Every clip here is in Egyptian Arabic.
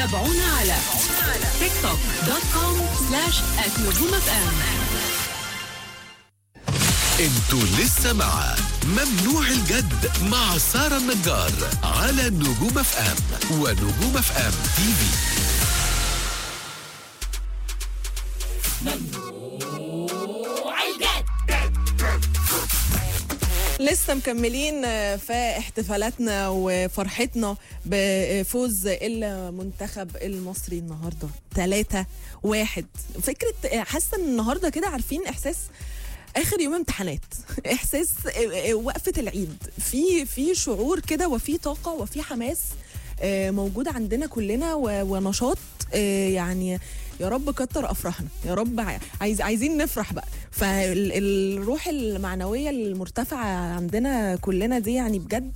تابعونا على تيك توك دوت كوم سلاش نجوم اف ام انتوا لسه مع ممنوع الجد مع سارة النجار على نجوم اف ام ونجوم اف ام تي في لسه مكملين في احتفالاتنا وفرحتنا بفوز المنتخب المصري النهارده 3 واحد فكرة حاسة ان النهارده كده عارفين احساس اخر يوم امتحانات احساس وقفة العيد في في شعور كده وفي طاقة وفي حماس موجود عندنا كلنا ونشاط يعني يا رب كتر افراحنا يا رب عايز عايزين نفرح بقى فالروح المعنويه المرتفعه عندنا كلنا دي يعني بجد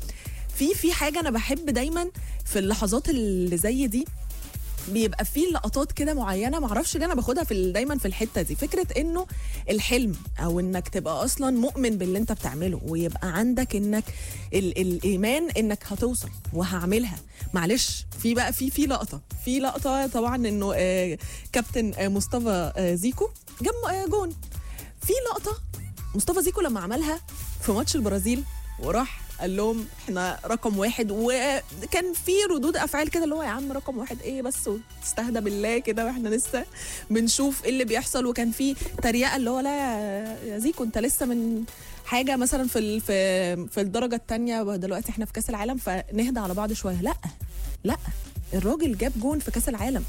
في في حاجه انا بحب دايما في اللحظات اللي زي دي بيبقى في لقطات كده معينه معرفش ليه انا باخدها في دايما في الحته دي فكره انه الحلم او انك تبقى اصلا مؤمن باللي انت بتعمله ويبقى عندك انك ال الايمان انك هتوصل وهعملها معلش في بقى في في لقطه في لقطه طبعا انه آه كابتن آه مصطفى آه زيكو جاب آه جون في لقطه مصطفى زيكو لما عملها في ماتش البرازيل وراح قال لهم احنا رقم واحد وكان في ردود افعال كده اللي هو يا عم رقم واحد ايه بس وتستهدى بالله كده واحنا لسه بنشوف ايه اللي بيحصل وكان في تريقه اللي هو لا يا زيكو انت لسه من حاجه مثلا في في في الدرجه الثانيه دلوقتي احنا في كاس العالم فنهدى على بعض شويه لا لا الراجل جاب جون في كاس العالم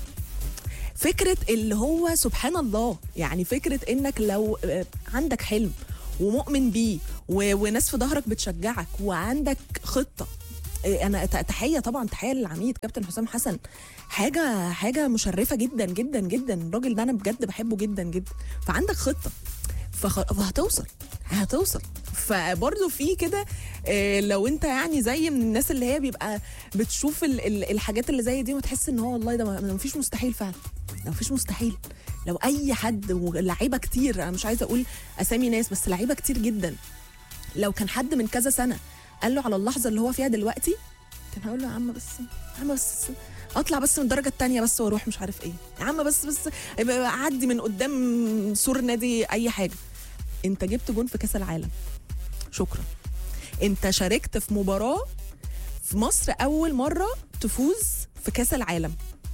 فكره اللي هو سبحان الله يعني فكره انك لو عندك حلم ومؤمن بيه وناس في ظهرك بتشجعك وعندك خطه انا تحيه طبعا تحيه للعميد كابتن حسام حسن حاجه حاجه مشرفه جدا جدا جدا الراجل ده انا بجد بحبه جدا جدا فعندك خطه فهتوصل هتوصل فبرضه في كده لو انت يعني زي من الناس اللي هي بيبقى بتشوف ال ال الحاجات اللي زي دي وتحس ان هو والله ده ما فيش مستحيل فعلا ما فيش مستحيل لو اي حد لعيبه كتير انا مش عايزه اقول اسامي ناس بس لعيبه كتير جدا لو كان حد من كذا سنه قال له على اللحظه اللي هو فيها دلوقتي كان هيقول له يا عم بس يا عم بس اطلع بس من الدرجه الثانيه بس واروح مش عارف ايه يا عم بس بس اعدي من قدام سور نادي اي حاجه انت جبت جون في كاس العالم شكرا انت شاركت في مباراه في مصر اول مره تفوز في كاس العالم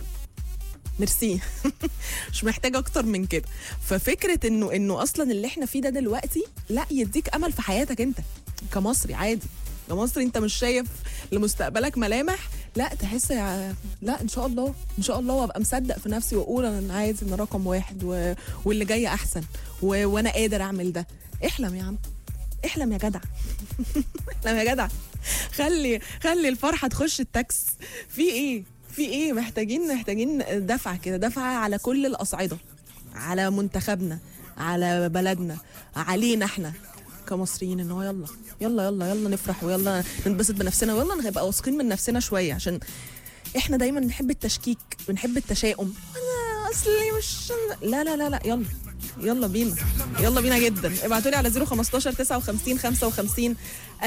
ميرسي مش محتاجه اكتر من كده ففكره انه انه اصلا اللي احنا فيه ده دلوقتي لا يديك امل في حياتك انت كمصري عادي كمصري انت مش شايف لمستقبلك ملامح لا تحس يا لا ان شاء الله ان شاء الله وابقى مصدق في نفسي واقول انا عايز ان رقم واحد و... واللي جاي احسن و... وانا قادر اعمل ده احلم يا عم احلم يا جدع احلم يا جدع خلي خلي الفرحه تخش التاكس في ايه في ايه محتاجين محتاجين دفعه كده دفعه على كل الاصعده على منتخبنا على بلدنا علينا احنا كمصريين ان هو يلا يلا يلا يلا نفرح ويلا ننبسط بنفسنا ويلا نبقى واثقين من نفسنا شويه عشان احنا دايما بنحب التشكيك بنحب التشاؤم انا اصلي مش لا لا لا لا يلا يلا بينا يلا بينا جدا ابعتوا لي على 015 59 55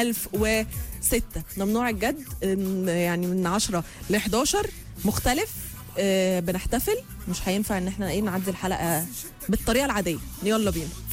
1006 ممنوع الجد يعني من 10 ل 11 مختلف آه بنحتفل مش هينفع ان احنا ايه نعدي الحلقه بالطريقه العاديه يلا بينا